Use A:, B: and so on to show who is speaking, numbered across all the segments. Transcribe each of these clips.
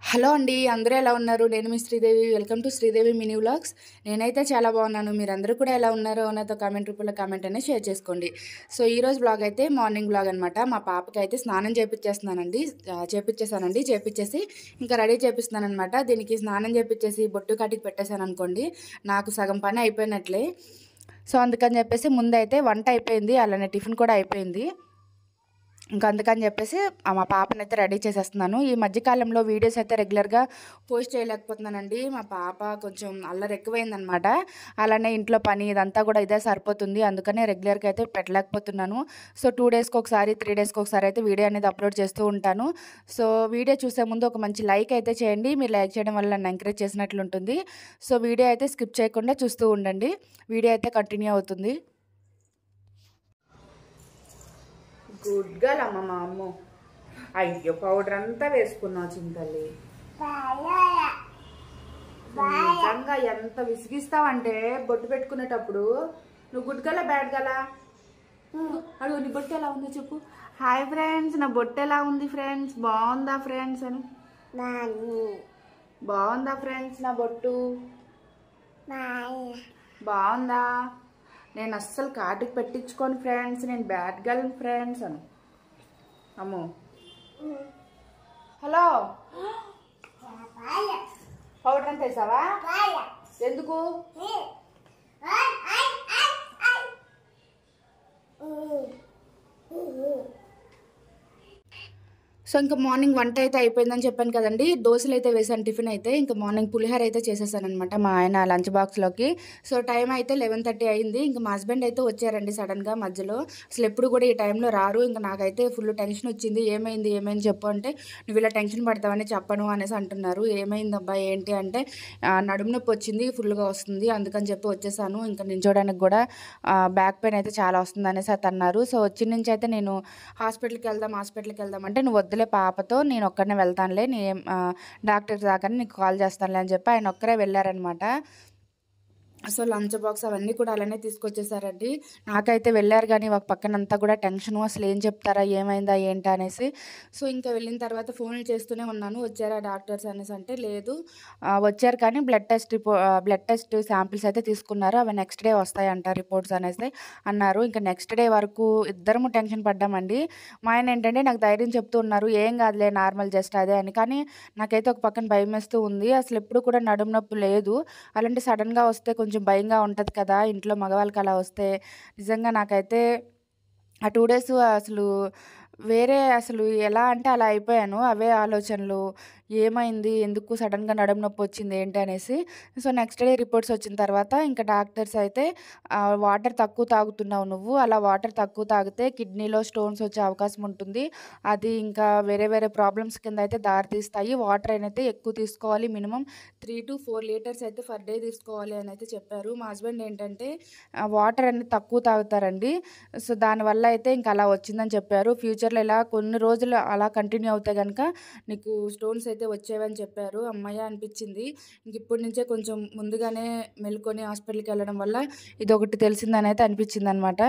A: hello అండి అందరూ ఎలా ఉన్నారు నేను మీ Sridevi welcome to Sridevi mini vlogs నేనైతే చాలా బాగున్నాను మీరందరూ కూడా ఎలా ఉన్నారో నాతో కామెంట్ రూపంలో కామెంట్ అనేది షేర్ చేసుకోండి సో ఈ రోజు బ్లాగ్ అయితే మార్నింగ్ బ్లాగ్ అనమాట మా పాపకి అయితే స్నానం చేపించేస్తున్నానండి ఆ, చేపించేసానండి చేపించేసి ఇంకా రెడీ చేపిస్తున్నాను అనమాట దీనికి స్నానం చేపించేసి బొట్టు కాటికి పెట్టేశాను అనుకోండి నాకు సగం పని అయిపోయినట్లే సో అందుకని చెప్పేసి ముందైతే వంట అయిపోయింది అలానే టిఫిన్ కూడా అయిపోయింది ఇంకా అందుకని చెప్పేసి ఆ మా పాపని అయితే రెడీ చేసేస్తున్నాను ఈ మధ్యకాలంలో వీడియోస్ అయితే రెగ్యులర్గా పోస్ట్ చేయలేకపోతున్నానండి మా పాప కొంచెం అల్లరి ఎక్కువైందనమాట అలానే ఇంట్లో పని ఇదంతా కూడా ఇదే సరిపోతుంది అందుకనే రెగ్యులర్గా అయితే పెట్టలేకపోతున్నాను సో టూ డేస్కి ఒకసారి త్రీ డేస్కి ఒకసారి అయితే వీడియో అనేది అప్లోడ్ చేస్తూ ఉంటాను సో వీడియో చూసే ముందు ఒక మంచి లైక్ అయితే చేయండి మీరు లైక్ చేయడం వల్ల నన్ను ఎంకరేజ్ చేసినట్లు ఉంటుంది సో వీడియో అయితే స్కిప్ చేయకుండా చూస్తూ ఉండండి వీడియో అయితే కంటిన్యూ అవుతుంది గుడ్ గల్ అమ్మ మా అమ్మ అయ్యో పౌడర్ అంతా వేసుకున్నావు చింతల్లి నిజంగా ఎంత విసిగిస్తావంటే బొట్టు పెట్టుకునేటప్పుడు నువ్వు గుడ్ గల బ్యాడ్ గల అడుగు నీ బొట్టు ఎలా ఉందో చెప్పు హాయ్ ఫ్రెండ్స్ నా బొట్టు ఎలా ఉంది ఫ్రెండ్స్ బాగుందా ఫ్రెండ్స్ అని బాగుందా ఫ్రెండ్స్ నా బొట్టు బాగుందా నేను అస్సలు కాటుకు పెట్టించుకోను ఫ్రెండ్స్ నేను బ్యాడ్ గర్ల్ ఫ్రెండ్స్ అను అమ్మో హలో పౌడర్ అంత వేసావా ఎందుకు సో ఇంకా మార్నింగ్ వంట అయితే అయిపోయిందని చెప్పాను కదండి దోశలు అయితే వేసాను టిఫిన్ అయితే ఇంకా మార్నింగ్ పులిహోర అయితే చేసేసాను అనమాట మా ఆయన లంచ్ బాక్స్లోకి సో టైం అయితే లెవెన్ థర్టీ అయింది ఇంకా మా హస్బెండ్ అయితే వచ్చారండి సడన్గా మధ్యలో అసలు ఎప్పుడు కూడా ఈ టైంలో రారు ఇంకా నాకైతే ఫుల్ టెన్షన్ వచ్చింది ఏమైంది ఏమైంది చెప్పు అంటే నువ్వు ఇలా టెన్షన్ పడతావని చెప్పను అనేసి అంటున్నారు ఏమైంది అబ్బా ఏంటి అంటే ఆ, నడుము నొప్పి వచ్చింది ఫుల్గా వస్తుంది అందుకని చెప్పి వచ్చేసాను ఇంకా నించోడానికి కూడా బ్యాక్ పెయిన్ అయితే చాలా వస్తుంది అనేసి అయితే అన్నారు సో వచ్చిన నుంచి అయితే నేను హాస్పిటల్కి వెళ్దాం హాస్పిటల్కి వెళ్దాం అంటే నువ్వు వద్దులే పాపతో నేను ఒక్కడనే వెళ్తానులే నేను డాక్టర్ దాకా నీకు కాల్ చేస్తానులే అని చెప్పి ఆయన ఒక్కరే వెళ్ళారనమాట సో లంచ్ బాక్స్ అవన్నీ కూడా అలానే తీసుకొచ్చేసారండి నాకైతే వెళ్ళారు కానీ ఒక పక్కన అంతా కూడా టెన్షన్ అసలు ఏం చెప్తారా ఏమైందా ఏంటా అనేసి సో ఇంకా వెళ్ళిన తర్వాత ఫోన్లు చేస్తూనే ఉన్నాను వచ్చారా డాక్టర్స్ అనేసి అంటే లేదు ఆ, వచ్చారు కానీ బ్లడ్ టెస్ట్ రిపో బ్లడ్ టెస్ట్ శాంపిల్స్ అయితే తీసుకున్నారు అవి నెక్స్ట్ డే వస్తాయంట రిపోర్ట్స్ అనేసి అన్నారు ఇంకా నెక్స్ట్ డే వరకు ఇద్దరము టెన్షన్ పడ్డామండి మా ఆయన ఏంటంటే నాకు ధైర్యం చెప్తూ ఉన్నారు ఏం కాదులే నార్మల్ జస్ట్ అదే అని కానీ నాకైతే ఒక పక్కన భయం వేస్తూ ఉంది అసలు ఎప్పుడు కూడా నడుము నొప్పి లేదు అలాంటి సడన్గా వస్తే కొంచెం భయంగా ఉంటుంది కదా ఇంట్లో మగవాళ్ళకి అలా వస్తే నిజంగా నాకైతే ఆ టూ డేస్ అసలు వేరే అసలు ఎలా అంటే అలా అయిపోయాను అవే ఆలోచనలు ఏమైంది ఎందుకు సడన్గా నడుము నొప్పి వచ్చింది ఏంటి అనేసి సో నెక్స్ట్ డే రిపోర్ట్స్ వచ్చిన తర్వాత ఇంకా డాక్టర్స్ అయితే వాటర్ తక్కువ తాగుతున్నావు నువ్వు అలా వాటర్ తక్కువ తాగితే కిడ్నీలో స్టోన్స్ వచ్చే అవకాశం ఉంటుంది అది ఇంకా వేరే వేరే ప్రాబ్లమ్స్ కింద అయితే దారితీస్తాయి వాటర్ అయితే ఎక్కువ తీసుకోవాలి minimum three to four litres అయితే ఫర్ డే తీసుకోవాలి అని అయితే చెప్పారు మా హస్బెండ్ ఏంటంటే వాటర్ అనేది తక్కువ తాగుతారండి సో దానివల్ల అయితే ఇంకా అలా వచ్చిందని చెప్పారు ఫ్యూచర్లో ఇలా కొన్ని రోజులు అలా కంటిన్యూ అవుతే కనుక నీకు స్టోన్స్ అయితే వచ్చేవని చెప్పారు అమ్మయ్య అనిపించింది ఇంక ఇప్పటి నుంచే కొంచెం ముందుగానే మెలుకొని హాస్పిటల్కి వెళ్ళడం వల్ల ఇది ఒకటి తెలిసిందని అయితే అనిపించింది అనమాట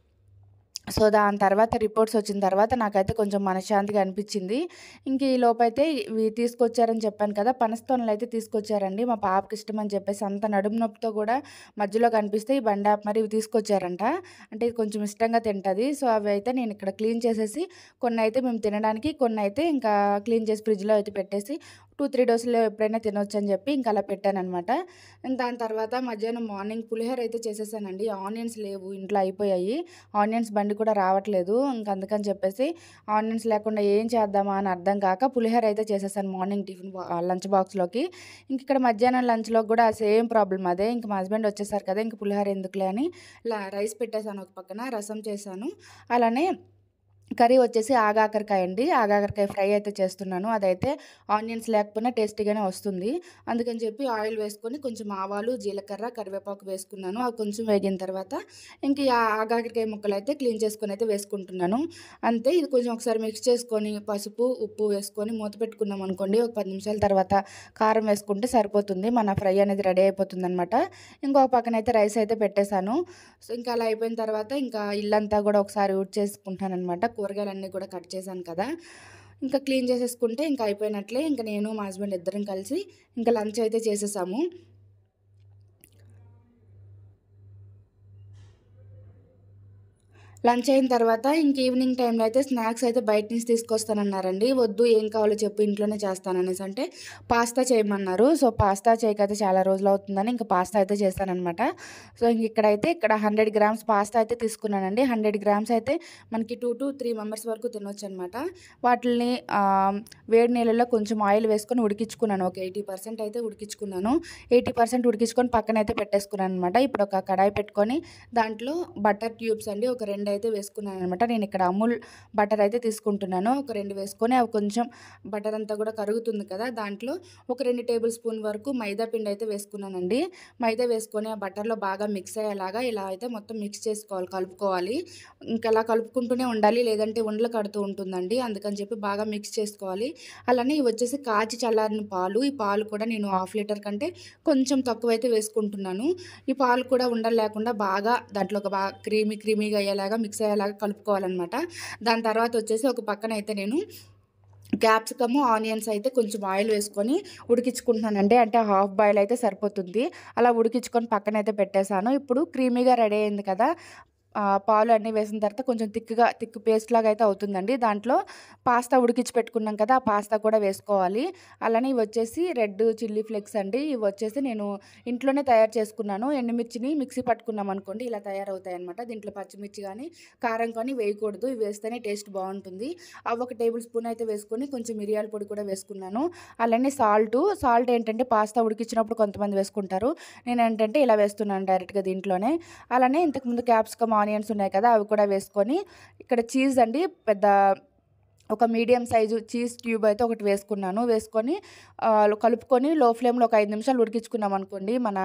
A: సో దాని తర్వాత రిపోర్ట్స్ వచ్చిన తర్వాత నాకైతే కొంచెం మనశ్శాంతిగా అనిపించింది ఇంక ఈ లోపైతే ఇవి తీసుకొచ్చారని చెప్పాను కదా పనస్తోనలు అయితే తీసుకొచ్చారండి మా పాపకి ఇష్టం అని చెప్పేసి అంత నడుము నొప్పితో కూడా మధ్యలో కనిపిస్తే ఈ బండి ఆప్ మరి ఇవి తీసుకొచ్చారంట అంటే ఇది కొంచెం ఇష్టంగా తింటుంది సో అవి అయితే నేను ఇక్కడ క్లీన్ చేసేసి కొన్ని అయితే మేము తినడానికి కొన్ని అయితే ఇంకా క్లీన్ చేసి ఫ్రిడ్జ్లో అయితే పెట్టేసి టూ త్రీ డోసులు ఎప్పుడైనా తినొచ్చు అని చెప్పి ఇంకా అలా పెట్టాను అనమాట దాని తర్వాత మధ్యాహ్నం మార్నింగ్ పులిహోర అయితే చేసేసానండి ఆనియన్స్ లేవు ఇంట్లో అయిపోయాయి ఆనియన్స్ బండి కూడా రావట్లేదు ఇంకా అందుకని చెప్పేసి ఆనియన్స్ లేకుండా ఏం చేద్దామా అని అర్థం కాక పులిహోర అయితే చేసేసాను మార్నింగ్ టిఫిన్ లంచ్ బాక్స్లోకి ఇంక ఇక్కడ మధ్యాహ్నం లంచ్లో కూడా సేమ్ ప్రాబ్లం అదే ఇంక మా హస్బెండ్ వచ్చేసారు కదా ఇంక పులిహోర ఎందుకులే అని ఇలా రైస్ పెట్టేశాను ఒక పక్కన రసం చేశాను అలానే కర్రీ వచ్చేసి ఆగాకరకాయ అండి ఆగాకరకాయ ఫ్రై అయితే చేస్తున్నాను అదైతే ఆనియన్స్ లేకపోయినా టేస్టీగానే వస్తుంది అందుకని చెప్పి ఆయిల్ వేసుకొని కొంచెం ఆవాలు జీలకర్ర కరివేపాకు వేసుకున్నాను అవి కొంచెం వేగిన తర్వాత ఇంక ఈ ఆగాకరకాయ ముక్కలు అయితే క్లీన్ చేసుకొని అయితే వేసుకుంటున్నాను అంతే ఇది కొంచెం ఒకసారి మిక్స్ చేసుకొని పసుపు ఉప్పు వేసుకొని మూత పెట్టుకున్నాం అనుకోండి ఒక పది నిమిషాల తర్వాత కారం వేసుకుంటే సరిపోతుంది మన ఫ్రై అనేది రెడీ అయిపోతుంది అనమాట ఇంకొక పక్కన అయితే రైస్ అయితే పెట్టేశాను సో ఇంకా అలా అయిపోయిన తర్వాత ఇంకా ఇల్లంతా కూడా ఒకసారి ఊడ్ చేసుకుంటాను అనమాట కూరగాయలన్నీ కూడా కట్ చేశాను కదా ఇంకా క్లీన్ చేసేసుకుంటే ఇంకా అయిపోయినట్లే ఇంకా నేను మా హస్బెండ్ ఇద్దరం కలిసి ఇంకా లంచ్ అయితే చేసేసాము లంచ్ అయిన తర్వాత ఇంక ఈవినింగ్ టైంలో అయితే స్నాక్స్ అయితే బయట నుంచి తీసుకొస్తానన్నారండి వద్దు ఏం కావాలో చెప్పు ఇంట్లోనే చేస్తాననేసి అంటే పాస్తా చేయమన్నారు సో పాస్తా చేయకైతే చాలా రోజులు అవుతుందని ఇంకా పాస్తా అయితే చేస్తానన్నమాట సో ఇంక ఇక్కడైతే ఇక్కడ హండ్రెడ్ గ్రామ్స్ పాస్తా అయితే తీసుకున్నానండి హండ్రెడ్ గ్రామ్స్ అయితే మనకి టూ టు త్రీ మెంబర్స్ వరకు తినొచ్చు అనమాట వాటిని ఆ, వేడి నీళ్ళలో కొంచెం ఆయిల్ వేసుకొని ఉడికించుకున్నాను ఒక ఎయిటీ పర్సెంట్ అయితే ఉడికించుకున్నాను ఎయిటీ పర్సెంట్ ఉడికించుకొని పక్కన అయితే పెట్టేసుకున్నాను అనమాట ఇప్పుడు ఒక కడాయి పెట్టుకొని దాంట్లో బటర్ ట్యూబ్స్ అండి ఒక రెండు అయితే వేసుకున్నాను అనమాట నేను ఇక్కడ అమూల్ బటర్ అయితే తీసుకుంటున్నాను ఒక రెండు వేసుకొని అవి కొంచెం బటర్ అంతా కూడా కరుగుతుంది కదా దాంట్లో ఒక రెండు టేబుల్ స్పూన్ వరకు మైదా పిండి అయితే వేసుకున్నానండి మైదా వేసుకొని ఆ బటర్లో బాగా మిక్స్ అయ్యేలాగా ఇలా అయితే మొత్తం మిక్స్ చేసుకోవాలి కలుపుకోవాలి ఇంకా అలా కలుపుకుంటూనే ఉండాలి లేదంటే ఉండలు కడుతూ ఉంటుందండి అందుకని చెప్పి బాగా మిక్స్ చేసుకోవాలి అలానే ఇవి వచ్చేసి కాచి చల్లారిన పాలు ఈ పాలు కూడా నేను హాఫ్ లీటర్ కంటే కొంచెం తక్కువ అయితే వేసుకుంటున్నాను ఈ పాలు కూడా ఉండలు లేకుండా బాగా దాంట్లో ఒక బాగా క్రీమీ క్రీమీగా అయ్యేలాగా మిక్స్ అయ్యేలాగా కలుపుకోవాలన్నమాట దాని తర్వాత వచ్చేసి ఒక పక్కన అయితే నేను క్యాప్సికమ్ ఆనియన్స్ అయితే కొంచెం ఆయిల్ వేసుకొని ఉడికించుకుంటున్నానండి అంటే హాఫ్ బాయిల్ అయితే సరిపోతుంది అలా ఉడికించుకొని పక్కన అయితే పెట్టేశాను ఇప్పుడు క్రీమీగా రెడీ అయింది కదా ఆ, పాలు అన్నీ వేసిన తర్వాత కొంచెం తిక్కుగా తిక్కు పేస్ట్ లాగా అయితే అవుతుందండి దాంట్లో పాస్తా ఉడికించి పెట్టుకున్నాం కదా ఆ పాస్తా కూడా వేసుకోవాలి అలానే ఇవి వచ్చేసి రెడ్ చిల్లీ ఫ్లేక్స్ అండి ఇవి వచ్చేసి నేను ఇంట్లోనే తయారు చేసుకున్నాను ఎండుమిర్చిని మిక్సీ పట్టుకున్నాం అనుకోండి ఇలా తయారవుతాయి అనమాట దీంట్లో పచ్చిమిర్చి కానీ కారం కానీ వేయకూడదు ఇవి వేస్తేనే టేస్ట్ బాగుంటుంది అవి ఒక టేబుల్ స్పూన్ అయితే వేసుకొని కొంచెం మిరియాల పొడి కూడా వేసుకున్నాను అలానే సాల్ట్ సాల్ట్ ఏంటంటే పాస్తా ఉడికించినప్పుడు కొంతమంది వేసుకుంటారు నేను ఏంటంటే ఇలా వేస్తున్నాను డైరెక్ట్గా దీంట్లోనే అలానే ఇంతకుముందు క్యాప్సికమ్ ఆనియన్స్ ఉన్నాయి కదా అవి కూడా వేసుకొని ఇక్కడ చీజ్ అండి పెద్ద ఒక మీడియం సైజు చీజ్ ట్యూబ్ అయితే ఒకటి వేసుకున్నాను వేసుకొని ఆ, కలుపుకొని లో ఫ్లేమ్లో ఒక ఐదు నిమిషాలు ఉడికించుకున్నాం అనుకోండి మన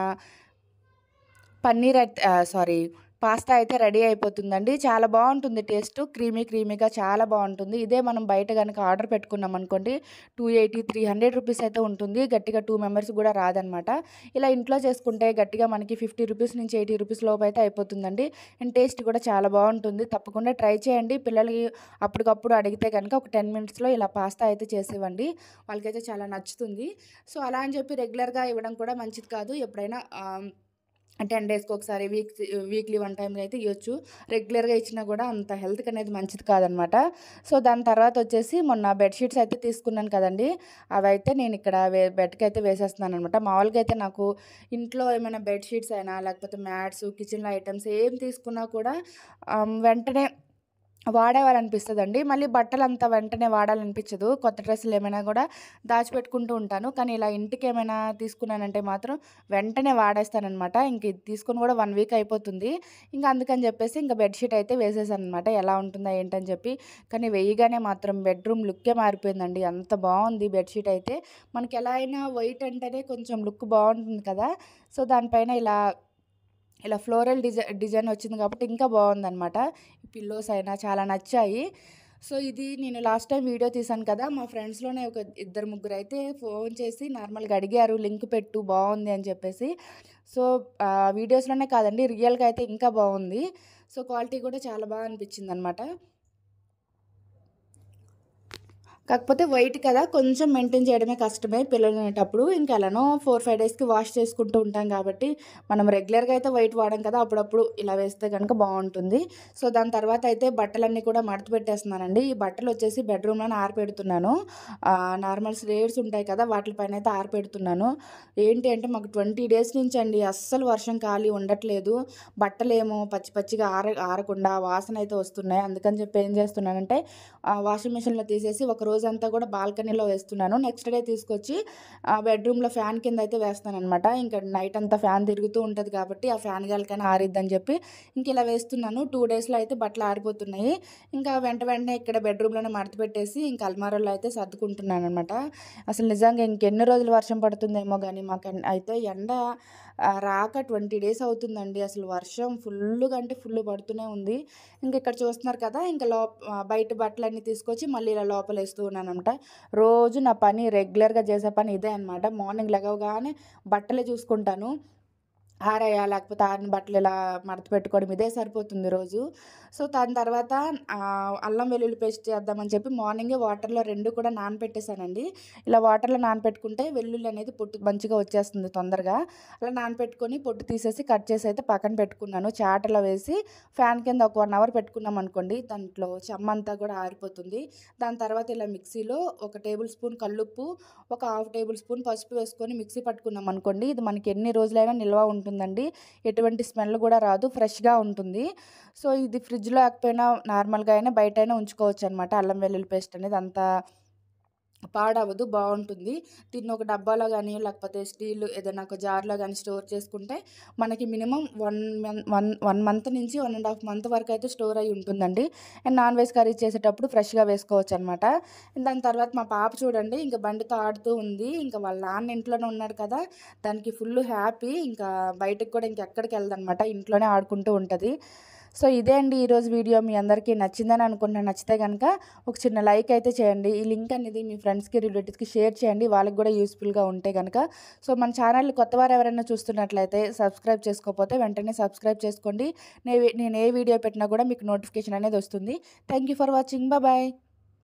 A: పన్నీర్ అయితే సారీ పాస్తా అయితే రెడీ అయిపోతుందండి చాలా బాగుంటుంది టేస్ట్ క్రీమీ క్రీమీగా చాలా బాగుంటుంది ఇదే మనం బయట కనుక ఆర్డర్ పెట్టుకున్నాం అనుకోండి two eighty three hundred rupees అయితే ఉంటుంది గట్టిగా టూ మెంబర్స్ కూడా రాదనమాట ఇలా ఇంట్లో చేసుకుంటే గట్టిగా మనకి ఫిఫ్టీ రూపీస్ నుంచి ఎయిటీ రూపీస్ లోపు అయితే అయిపోతుందండి అండ్ టేస్ట్ కూడా చాలా బాగుంటుంది తప్పకుండా ట్రై చేయండి పిల్లలకి అప్పటికప్పుడు అడిగితే కనుక ఒక టెన్ మినిట్స్లో ఇలా పాస్తా అయితే చేసివ్వండి వాళ్ళకైతే చాలా నచ్చుతుంది సో అలా అని చెప్పి రెగ్యులర్గా ఇవ్వడం కూడా మంచిది కాదు ఎప్పుడైనా ఆమ్, టెన్ డేస్కి ఒకసారి వీక్ వీక్లీ వన్ టైం అయితే ఇవ్వచ్చు రెగ్యులర్గా ఇచ్చినా కూడా అంత హెల్త్కి అనేది మంచిది కాదనమాట సో దాని తర్వాత వచ్చేసి మొన్న బెడ్షీట్స్ అయితే తీసుకున్నాను కదండి అవి అయితే నేను ఇక్కడ వే బెడ్కి అయితే వేసేస్తున్నాను అనమాట మామూలుగా అయితే నాకు ఇంట్లో ఏమైనా బెడ్షీట్స్ అయినా లేకపోతే మ్యాట్స్ కిచెన్లో ఐటమ్స్ ఏం తీసుకున్నా కూడా ఆమ్, వెంటనే వాడేవాలనిపిస్తుందండి మళ్ళీ బట్టలు అంత వెంటనే వాడాలనిపించదు కొత్త డ్రెస్సులు ఏమైనా కూడా దాచిపెట్టుకుంటూ ఉంటాను కానీ ఇలా ఇంటికి ఏమైనా తీసుకున్నానంటే మాత్రం వెంటనే వాడేస్తానమాట ఇంక ఇది తీసుకొని కూడా వన్ వీక్ అయిపోతుంది ఇంకా అందుకని చెప్పేసి ఇంకా బెడ్షీట్ అయితే వేసేసాను అనమాట ఎలా ఉంటుందా ఏంటని చెప్పి కానీ వేయగానే మాత్రం బెడ్రూమ్ లుక్కే మారిపోయిందండి అంత బాగుంది బెడ్షీట్ అయితే మనకి ఎలా అయినా వైట్ అంటేనే కొంచెం లుక్ బాగుంటుంది కదా సో దానిపైన ఇలా ఇలా ఫ్లోరల్ డిజై డిజైన్ వచ్చింది కాబట్టి ఇంకా బాగుందన్నమాట ఈ పిల్లోస్ అయినా చాలా నచ్చాయి సో ఇది నేను లాస్ట్ టైం వీడియో తీసాను కదా మా ఫ్రెండ్స్లోనే ఒక ఇద్దరు ముగ్గురు అయితే ఫోన్ చేసి నార్మల్గా అడిగారు లింక్ పెట్టు బాగుంది అని చెప్పేసి సో ఆ, వీడియోస్లోనే కాదండి రియల్గా అయితే ఇంకా బాగుంది సో క్వాలిటీ కూడా చాలా బాగా అనిపించింది అనమాట కాకపోతే వైట్ కదా కొంచెం మెయింటైన్ చేయడమే కష్టమే పిల్లలు అనేటప్పుడు ఇంకా ఎలానో ఫోర్ ఫైవ్ డేస్కి వాష్ చేసుకుంటూ ఉంటాం కాబట్టి మనం రెగ్యులర్గా అయితే వైట్ వాడం కదా అప్పుడప్పుడు ఇలా వేస్తే కనుక బాగుంటుంది సో దాని తర్వాత అయితే బట్టలన్నీ కూడా మడత పెట్టేస్తున్నానండి ఈ బట్టలు వచ్చేసి బెడ్రూమ్లోనే ఆరపెడుతున్నాను నార్మల్ స్లేట్స్ ఉంటాయి కదా వాటిపైన అయితే ఆరపెడుతున్నాను ఏంటి అంటే మాకు ట్వంటీ డేస్ నుంచి అండి అస్సలు వర్షం ఖాళీ ఉండట్లేదు బట్టలేమో పచ్చి పచ్చిగా ఆర ఆరకుండా వాసన అయితే వస్తున్నాయి అందుకని చెప్పి ఏం చేస్తున్నానంటే వాషింగ్ మిషన్లో తీసేసి ఒక రోజంతా కూడా బాల్కనీలో వేస్తున్నాను నెక్స్ట్ డే తీసుకొచ్చి బెడ్రూమ్లో ఫ్యాన్ కింద అయితే వేస్తాను అనమాట ఇంకా నైట్ అంతా ఫ్యాన్ తిరుగుతూ ఉంటుంది కాబట్టి ఆ ఫ్యాన్ గాలికైనా ఆరిద్దని చెప్పి ఇంక ఇలా వేస్తున్నాను టూ డేస్లో అయితే బట్టలు ఆరిపోతున్నాయి ఇంకా వెంట వెంటనే ఇక్కడ బెడ్రూమ్లోనే మడత పెట్టేసి ఇంకా అల్మారాలో అయితే సర్దుకుంటున్నాను అనమాట అసలు నిజంగా ఇంకెన్ని రోజులు వర్షం పడుతుందేమో కానీ మాకు ఎన్- అయితే ఎండ ఆ, రాక ట్వంటీ డేస్ అవుతుందండి అసలు వర్షం ఫుల్గా అంటే ఫుల్ పడుతూనే ఉంది ఇంక ఇక్కడ చూస్తున్నారు కదా ఇంకా లో బయట బట్టలన్నీ తీసుకొచ్చి మళ్ళీ ఇలా లోపల వేస్తూ ఉన్నాను అనమాట రోజు నా పని రెగ్యులర్గా చేసే పని ఇదే అనమాట మార్నింగ్ లెగవగానే బట్టలే చూసుకుంటాను ఆరాయా లేకపోతే ఆరిన బట్టలు ఇలా మడత పెట్టుకోవడం ఇదే సరిపోతుంది రోజు సో దాని తర్వాత ఆ, అల్లం వెల్లుల్లి పేస్ట్ చేద్దామని చెప్పి మార్నింగే వాటర్లో రెండు కూడా నానపెట్టేశానండి ఇలా వాటర్లో నానపెట్టుకుంటే వెల్లుల్లి అనేది పొట్టు మంచిగా వచ్చేస్తుంది తొందరగా అలా నానపెట్టుకొని పొట్టు తీసేసి కట్ చేసి అయితే పక్కన పెట్టుకున్నాను చాటలో వేసి ఫ్యాన్ కింద ఒక వన్ అవర్ పెట్టుకున్నాం అనుకోండి దాంట్లో చెమ్మంతా కూడా ఆరిపోతుంది దాని తర్వాత ఇలా మిక్సీలో ఒక టేబుల్ స్పూన్ కల్లుప్పు ఒక హాఫ్ టేబుల్ స్పూన్ పసుపు వేసుకొని మిక్సీ పట్టుకున్నాం అనుకోండి ఇది మనకి ఎన్ని రోజులైనా నిల్వ ఉంటుందండి ఎటువంటి స్మెల్ కూడా రాదు ఫ్రెష్గా ఉంటుంది సో ఇది ఫ్రిడ్జ్లో లేకపోయినా నార్మల్గా అయినా బయట అయినా ఉంచుకోవచ్చు అనమాట అల్లం వెల్లుల్లి పేస్ట్ అనేది అంత పాడవదు బాగుంటుంది దీన్ని ఒక డబ్బాలో కానీ లేకపోతే స్టీల్ ఏదైనా ఒక జార్లో కానీ స్టోర్ చేసుకుంటే మనకి minimum one one one month నుంచి వన్ అండ్ హాఫ్ మంత్ వరకు అయితే స్టోర్ అయి ఉంటుందండి అండ్ నాన్ వెజ్ కర్రీ చేసేటప్పుడు ఫ్రెష్గా వేసుకోవచ్చు అనమాట దాని తర్వాత మా పాప చూడండి ఇంకా బండితో ఆడుతూ ఉంది ఇంకా వాళ్ళ నాన్న ఇంట్లోనే ఉన్నాడు కదా దానికి ఫుల్ హ్యాపీ ఇంకా బయటకు కూడా ఇంకెక్కడికి వెళ్ళదనమాట ఇంట్లోనే ఆడుకుంటూ ఉంటుంది సో ఇదే అండి ఈరోజు వీడియో మీ అందరికీ నచ్చిందని అనుకుంటున్నాను నచ్చితే కనుక ఒక చిన్న లైక్ అయితే చేయండి ఈ లింక్ అనేది మీ ఫ్రెండ్స్కి రిలేటివ్స్కి షేర్ చేయండి వాళ్ళకి కూడా యూస్ఫుల్గా ఉంటే కనుక సో మన ఛానల్ కొత్త వారు ఎవరైనా చూస్తున్నట్లయితే సబ్స్క్రైబ్ చేసుకోకపోతే వెంటనే సబ్స్క్రైబ్ చేసుకోండి నే నేను ఏ వీడియో పెట్టినా కూడా మీకు నోటిఫికేషన్ అనేది వస్తుంది thank you for watching bye